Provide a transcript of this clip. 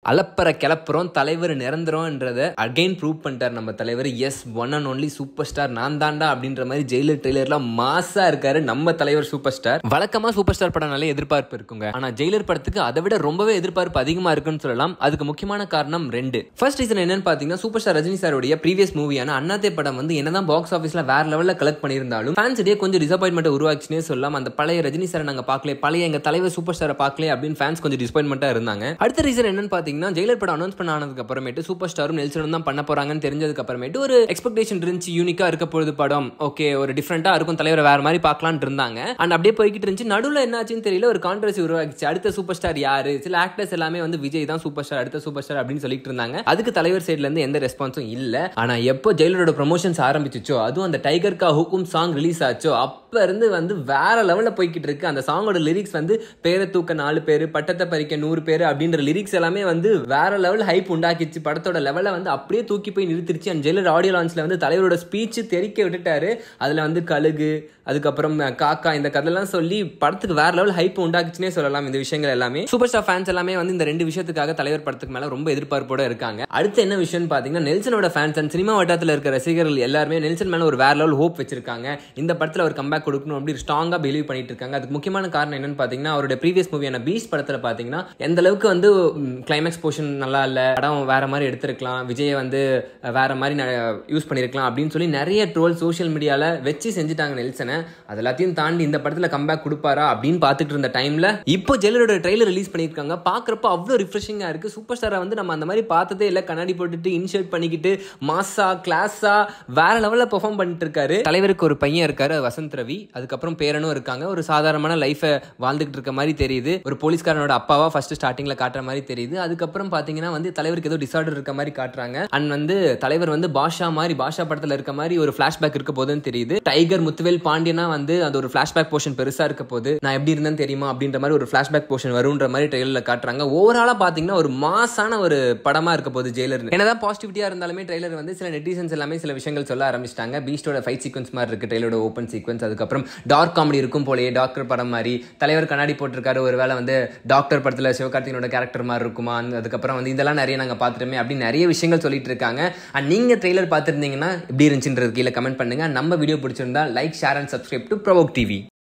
அலப்பற கிளப்புறோம் தலைவர் நிரந்தரம்ன்றத again prove பண்ணிட்டார் நம்ம தலைவர் yes one and only superstar நான் தாண்டா அப்படின்ற மாதிரி ஜெயிலர் ட்ரெய்லர்ல மாசா இருக்காரு நம்ம தலைவர் சூப்பர் ஸ்டார் வழக்கமா சூப்பர் ஸ்டார் படம்னாலே எதிர்பார்ப்பு இருக்குங்க ஆனா ஜெயிலர் படத்துக்கு அதை விட ரொம்பவே எதிர்பார்ப்பு அதிகமா இருக்குன்னு சொல்லலாம் அதுக்கு முக்கியமான காரணம் ரெண்டு ஃபர்ஸ்ட் ரீசன் என்னன்னு பாத்தீங்கன்னா சூப்பர் ஸ்டார் ரஜினி சாருடைய ப்ரீவியஸ் மூவியான அண்ணாத்தே படம் வந்து என்னதான் பாக்ஸ் ஆஃபீஸ்ல வேற லெவல்ல கலெக்ட் பண்ணியிருந்தாலும் ஃபேன்ஸ் இடையே கொஞ்சம் டிசப்பாயின்மெண்ட் உருவாச்சுனே சொல்லலாம் அந்த பழைய ரஜினி சாரை நாங்க பார்க்கல பழைய எங்க தலைவர் சூப்பர் ஸ்டாரை பார்க்கல அப்படின்னு ஃபேன்ஸ் கொஞ்சம் டிசப்பாயின்மெண்டா இருந்தாங்க அடுத்த ரீசன் என்னன்னு பாத்தீங்கன்னா ஜெயிலர் படம் அனௌன்ஸ் பண்ண ஆனதுக்கு அப்புறமேட்டு சூப்பர் ஸ்டாரும் நெல்சனும் தான் பண்ண போறாங்கன்னு தெரிஞ்சதுக்கு அப்புறமேட்டு ஒரு எக்ஸ்பெக்டேஷன் இருந்துச்சு யூனிக்கா இருக்க போகுது படம் ஓகே ஒரு டிஃப்ரெண்டா இருக்கும் தலைவரை வேற மாதிரி பார்க்கலாம்னு இருந்தாங்க அண்ட் அப்படியே போய்கிட்டு இருந்துச்சு நடுவில் என்னாச்சுன்னு தெரியல ஒரு கான்ட்ரவர்சி உருவாக்கிச்சு அடுத்த சூப்பர் ஸ்டார் யாரு சில ஆக்டர்ஸ் எல்லாமே வந்து விஜய் தான் சூப்பர் ஸ்டார் அடுத்த சூப்பர் ஸ்டார் அப்படின்னு சொல்லிட்டு இருந்தாங்க அதுக்கு தலைவர் சைட்ல இருந்து எந்த ரெஸ்பான்ஸும் இல்ல ஆனா எப்போ ஜெயிலரோட ப்ரொமோஷன்ஸ் ஆரம்பிச்சிச்சோ அதுவும் அந்த டைகர் கா ஹுக்கும் சாங் ரிலீஸ் ஆச்சோ அப்ப இருந்து வந்து வேற லெவல்ல போய்கிட்டு இருக்கு அந்த சாங்கோட லிரிக்ஸ் வந்து பேரை தூக்க நாலு பேரு பட்டத்தை பறிக்க நூறு பேரு அப்படின்ற லிரிக்ஸ் எல்லாமே வந்து வேற லெவல் ஹைப் உண்டாக்கிச்சு படத்தோட லெவலை வந்து அப்படியே தூக்கி போய் நிறுத்திருச்சு அண்ட் ஜெயிலர் ஆடியோ லான்ச்ல வந்து தலைவரோட ஸ்பீச் தெரிக்க விட்டுட்டாரு அதுல வந்து கழுகு அதுக்கப்புறம் காக்கா இந்த கதையெல்லாம் சொல்லி படத்துக்கு வேற லெவல் ஹைப் உண்டாக்குச்சுனே சொல்லலாம் இந்த விஷயங்கள் எல்லாமே சூப்பர் ஸ்டார் ஃபேன்ஸ் எல்லாமே வந்து இந்த ரெண்டு விஷயத்துக்காக தலைவர் படத்துக்கு மேல ரொம்ப எதிர்பார்ப்போட இருக்காங்க அடுத்து என்ன விஷயம்னு பாத்தீங்கன்னா நெல்சனோட ஃபேன்ஸ் அண்ட் சினிமா வட்டாரத்தில் இருக்க ரசிகர்கள் எல்லாருமே நெல்சன் மேல ஒரு வேற லெவல் ஹோப் வச்சிருக்காங்க இந்த படத்துல ஒரு கம்பேக் கொடுக்கணும் அப்படி ஸ்ட்ராங்கா பிலீவ் பண்ணிட்டு இருக்காங்க அதுக்கு முக்கியமான காரணம் என்னன்னு பாத்தீங்கன்னா அவருடைய ப்ரீவியஸ் மூவியான பீஸ் படத்துல பாத்தீங்கன்னா எந்த அளவுக்கு வந்து கிளைமேக்ஸ் போர்ஷன் நல்லா இல்ல படம் வேற மாதிரி எடுத்திருக்கலாம் விஜயை வந்து வேற மாதிரி யூஸ் பண்ணிருக்கலாம் அப்படின்னு சொல்லி நிறைய ட்ரோல் சோஷியல் மீடியால வச்சு செஞ்சுட்டாங்க நெல்சனை அது எல்லாத்தையும் தாண்டி இந்த படத்துல கம்பேக் கொடுப்பாரா அப்படின்னு பார்த்துட்டு இருந்த டைம்ல இப்போ ஜெயிலரோட ட்ரெய்லர் ரிலீஸ் பண்ணியிருக்காங்க பாக்குறப்ப அவ்வளோ ரிஃப்ரெஷிங்கா இருக்கு சூப்பர் ஸ்டாரை வந்து நம்ம அந்த மாதிரி பார்த்ததே இல்லை கண்ணாடி போட்டுட்டு இன்ஷர்ட் பண்ணிக்கிட்டு மாசா கிளாஸா வேற லெவல்ல பெர்ஃபார்ம் பண்ணிட்டு இருக்காரு தலைவருக்கு ஒரு பையன் இருக்காரு வசந்த் ரவி அதுக்கப்புறம் பேரனும் இருக்காங்க ஒரு சாதாரணமான லைஃபை வாழ்ந்துகிட்டு இருக்க மாதிரி தெரியுது ஒரு போலீஸ்காரனோட அப்பாவா ஃபர்ஸ்ட் ஸ்டார்டிங்ல காட்டுற மாதிரி தெரியுது அதுக்கப்புறம் பாத்தீங்கன்னா வந்து தலைவருக்கு ஏதோ டிசார்டர் இருக்க மாதிரி காட்டுறாங்க அண்ட் வந்து தலைவர் வந்து பாஷா மாதிரி பாஷா படத்துல இருக்க மாதிரி ஒரு பிளாஷ்பேக் இருக்க போதுன்னு தெரியுது டைகர் முத்துவேல் பாண்டியனா வந்து அது ஒரு பிளாஷ்பேக் போர்ஷன் பெருசா இருக்க போது நான் எப்படி இருந்தேன்னு தெரியுமா அப்படின்ற மாதிரி ஒரு பிளாஷ்பேக் போர்ஷன் வரும்ன்ற மாதிரி ட்ரெயிலர்ல காட்டுறாங்க ஓவராலா பாத்தீங்கன்னா ஒரு மாசான ஒரு படமா இருக்க போது ஜெயிலர் என்னதான் பாசிட்டிவிட்டியா இருந்தாலுமே ட்ரெய்லர் வந்து சில நெட்டிசன்ஸ் எல்லாமே சில விஷயங்கள் சொல்ல ஆரம்பிச்சிட்டாங்க பீஸ்டோட ஃபைட் சீக்வன்ஸ் மாதிரி இருக்கு ட்ரெயிலோட ஓப்பன் சீக்வன்ஸ் அதுக்கப்புறம் டார்க் காமெடி இருக்கும் போலயே டாக்டர் படம் மாதிரி தலைவர் கண்ணாடி போட்டிருக்காரு ஒருவேளை வந்து டாக்டர் படத்துல சிவகார்த்திகனோட கேரக்டர் மாதிரி இருக்குமா அதுக்கப்புறம் வந்து இதெல்லாம் நிறைய நாங்க பாத்துட்டோமே அப்படின்னு நிறைய விஷயங்கள் சொல்லிட்டு இருக்காங்க அண்ட் நீங்க ட்ரெய்லர் பார்த்துருந்தீங்கன்னா எப்படி இருந்துச்சுன்றது கீழே கமெண்ட் பண்ணுங்க நம்ம வீடியோ பிடிச்சிருந்தா like share and subscribe to Provoke TV